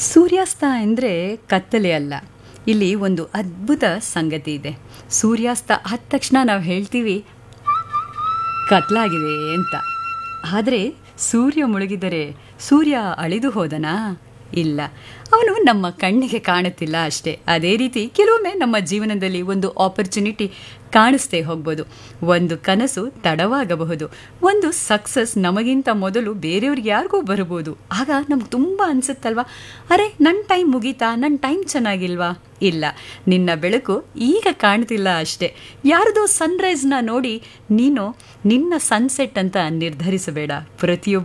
ಸೂರ್ಯಾಸ್ತ ಅಂದರೆ ಕತ್ತಲೆ ಅಲ್ಲ ಇಲ್ಲಿ ಒಂದು ಅದ್ಭುತ ಸಂಗತಿ ಇದೆ ಸೂರ್ಯಾಸ್ತ ಆದ ತಕ್ಷಣ ನಾವು ಹೇಳ್ತೀವಿ ಕತ್ಲಾಗಿದೆ ಅಂತ ಆದರೆ ಸೂರ್ಯ ಮುಳುಗಿದರೆ ಸೂರ್ಯ ಅಳಿದು ಹೋದನಾ ಇಲ್ಲ ಅವನು ನಮ್ಮ ಕಣ್ಣಿಗೆ ಕಾಣುತ್ತಿಲ್ಲ ಅಷ್ಟೇ ಅದೇ ರೀತಿ ಕೆಲವೊಮ್ಮೆ ನಮ್ಮ ಜೀವನದಲ್ಲಿ ಒಂದು ಆಪರ್ಚುನಿಟಿ ಕಾಣಿಸ್ತೇ ಹೋಗ್ಬೋದು ಒಂದು ಕನಸು ತಡವಾಗಬಹುದು ಒಂದು ಸಕ್ಸಸ್ ನಮಗಿಂತ ಮೊದಲು ಬೇರೆಯವ್ರಿಗೆ ಯಾರಿಗೂ ಬರ್ಬೋದು ಆಗ ನಮ್ಗೆ ತುಂಬ ಅನಿಸುತ್ತಲ್ವಾ ಅರೆ ನನ್ನ ಟೈಮ್ ಮುಗೀತಾ ನನ್ನ ಟೈಮ್ ಚೆನ್ನಾಗಿಲ್ವಾ ಇಲ್ಲ ನಿನ್ನ ಬೆಳಕು ಈಗ ಕಾಣ್ತಿಲ್ಲ ಅಷ್ಟೇ ಯಾರದೋ ಸನ್ರೈಸ್ನ ನೋಡಿ ನೀನು ನಿನ್ನ ಸನ್ಸೆಟ್ ಅಂತ ನಿರ್ಧರಿಸಬೇಡ ಪ್ರತಿಯೊಬ್ಬ